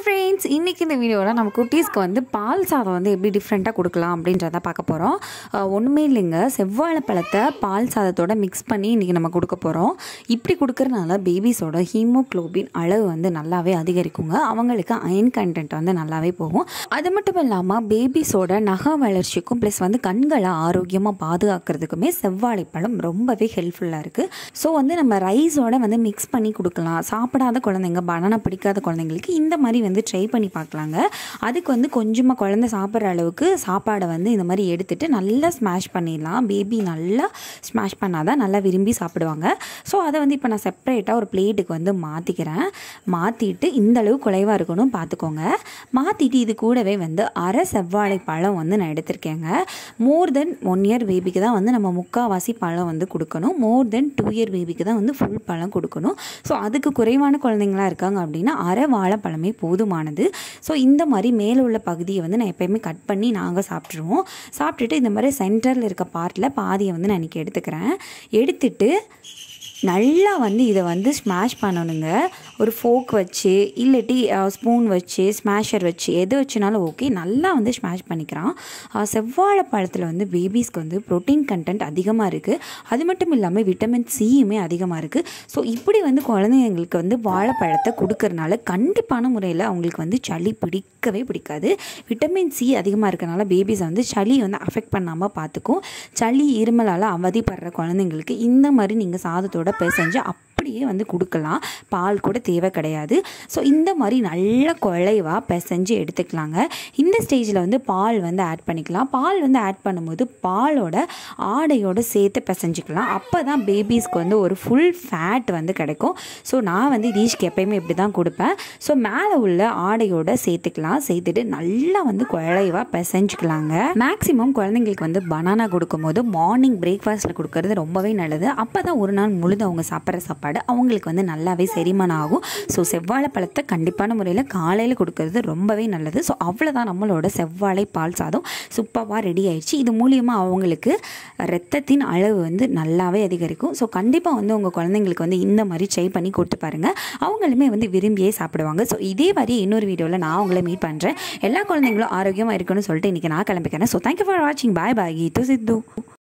friends இன்றைக்கி இந்த வீடியோவில் நம்ம குட்டீஸ்க்கு வந்து பால் சாதம் வந்து எப்படி டிஃப்ரெண்ட்டாக கொடுக்கலாம் அப்படின்றத பார்க்க போகிறோம் ஒன்றுமே இல்லைங்க செவ்வாழைப்பழத்தை பால் சாதத்தோட மிக்ஸ் பண்ணி இன்றைக்கி நம்ம கொடுக்க போகிறோம் இப்படி கொடுக்கறனால பேபிஸோட ஹீமோக்ளோபின் அளவு வந்து நல்லாவே அதிகரிக்குங்க அவங்களுக்கு அயன் கண்டென்ட் வந்து நல்லாவே போகும் அது மட்டும் இல்லாமல் பேபிஸோட நக வளர்ச்சிக்கும் ப்ளஸ் வந்து கண்களை ஆரோக்கியமாக பாதுகாக்கிறதுக்குமே செவ்வாழைப்பழம் ரொம்பவே ஹெல்ப்ஃபுல்லாக இருக்குது ஸோ வந்து நம்ம ரைஸோட வந்து மிக்ஸ் பண்ணி கொடுக்கலாம் சாப்பிடாத குழந்தைங்க பனானா பிடிக்காத குழந்தைங்களுக்கு இந்த மாதிரி வந்து ட்ரை பண்ணி பார்க்கலாங்க அதுக்கு வந்து கொஞ்சமாக குழந்தை சாப்பிட்ற அளவுக்கு சாப்பாடை வந்து இந்த மாதிரி எடுத்துட்டு நல்லா ஸ்மாஷ் பண்ணிடலாம் பேபி நல்லா ஸ்மாஷ் பண்ணாதான் நல்லா விரும்பி சாப்பிடுவாங்க ஸோ அதை வந்து இப்போ நான் செப்பரேட்டாக ஒரு பிளேட்டுக்கு வந்து மாற்றிக்கிறேன் மாற்றிட்டு இந்த அளவு குறைவாக இருக்கணும் பார்த்துக்கோங்க மாற்றிட்டு இது கூடவே வந்து அரை செவ்வாழை பழம் வந்து நான் எடுத்திருக்கேங்க மோர் தென் ஒன் இயர் பேபிக்கு தான் வந்து நம்ம முக்கால்வாசி பழம் வந்து கொடுக்கணும் மோர் தென் டூ இயர் பேபிக்கு தான் வந்து ஃபுல் பழம் கொடுக்கணும் ஸோ அதுக்கு குறைவான குழந்தைங்களா இருக்காங்க அப்படின்னா அரை வாழைப்பழமே போதுமானது ஸோ இந்த மாதிரி மேலே உள்ள பகுதியை வந்து நான் எப்பயுமே கட் பண்ணி நாங்கள் சாப்பிட்ருவோம் சாப்பிட்டுட்டு இந்த மாதிரி சென்டரில் இருக்க பார்ட்டில் பாதியை வந்து நான் இன்றைக்கி எடுத்துக்கிறேன் எடுத்துட்டு நல்லா வந்து இதை வந்து ஸ்மாஷ் பண்ணணுங்க ஒரு ஃபோக் வச்சு இல்லாட்டி ஸ்பூன் வச்சு ஸ்மாஷர் வச்சு எது வச்சுனாலும் ஓகே நல்லா வந்து ஸ்மாஷ் பண்ணிக்கிறான் அஹ், செவ்வாழை பழத்தில் வந்து பேபிஸ்க்கு வந்து ப்ரோட்டீன் கண்டென்ட் அதிகமாக இருக்குது அது மட்டும் இல்லாமல் விட்டமின் சியுமே அதிகமாக இருக்குது ஸோ இப்படி வந்து குழந்தைங்களுக்கு வந்து வாழைப்பழத்தை கொடுக்கறனால கண்டிப்பான முறையில் அவங்களுக்கு வந்து சளி பிடிக்கவே பிடிக்காது விட்டமின் சி அதிகமாக இருக்கனால பேபிஸை வந்து சளி வந்து அஃபெக்ட் பண்ணாமல் பார்த்துக்கும் சளி இருமலால் அவதிப்படுற குழந்தைங்களுக்கு இந்த மாதிரி நீங்கள் சாதத்தோட பிசைஞ்சு அப்படியே வந்து கொடுக்கலாம் பால் கூட தேவை கிடையாது ஸோ இந்த மாதிரி நல்ல குழைவாக பிசைஞ்சு எடுத்துக்கலாங்க இந்த ஸ்டேஜில் வந்து பால் வந்து ஆட் பண்ணிக்கலாம் பால் வந்து ஆட் பண்ணும்போது பாலோட ஆடையோட சேர்த்து பிசைஞ்சிக்கலாம் அப்போ தான் பேபிஸ்க்கு வந்து ஒரு ஃபுல் ஃபேட் வந்து கிடைக்கும் ஸோ நான் வந்து ரீஷ்க்கு எப்பயுமே இப்படி தான் கொடுப்பேன் ஸோ மேலே உள்ள ஆடையோட சேர்த்துக்கலாம் சேர்த்துட்டு நல்லா வந்து குழைவாக பிசைஞ்சுக்கலாங்க மேக்ஸிமம் குழந்தைங்களுக்கு வந்து பனானா கொடுக்கும்போது மார்னிங் பிரேக்ஃபாஸ்ட்டில் கொடுக்கறது ரொம்பவே நல்லது அப்போ தான் ஒரு நாள் முழுது அவங்க சாப்பிட்ற சாப்பாடு அவங்களுக்கு வந்து நல்லாவே செரிமானம் ஆகும் ஸோ செவ்வாழை பழத்தை கண்டிப்பான முறையில் காலையில் கொடுக்கறது ரொம்பவே நல்லது ஸோ அவ்வளோதான் நம்மளோட செவ்வாழை பால் சாதம் சூப்பராக ரெடி ஆயிடுச்சு இது மூலியமாக அவங்களுக்கு ரத்தத்தின் அளவு வந்து நல்லாவே அதிகரிக்கும் ஸோ கண்டிப்பாக வந்து உங்கள் குழந்தைங்களுக்கு வந்து இந்த மாதிரி ட்ரை பண்ணி கொடுத்து பாருங்கள் அவங்களுமே வந்து விரும்பியே சாப்பிடுவாங்க ஸோ இதே மாதிரி இன்னொரு வீடியோவில் நான் உங்களை மீட் பண்ணுறேன் எல்லா குழந்தைங்களும் ஆரோக்கியமாக இருக்கணும்னு சொல்லிட்டு இன்றைக்கி நான் கிளம்பிக்கிறேன் ஸோ தேங்க்யூ ஃபார் வாட்சிங் பாய் பாய் கீது சித்து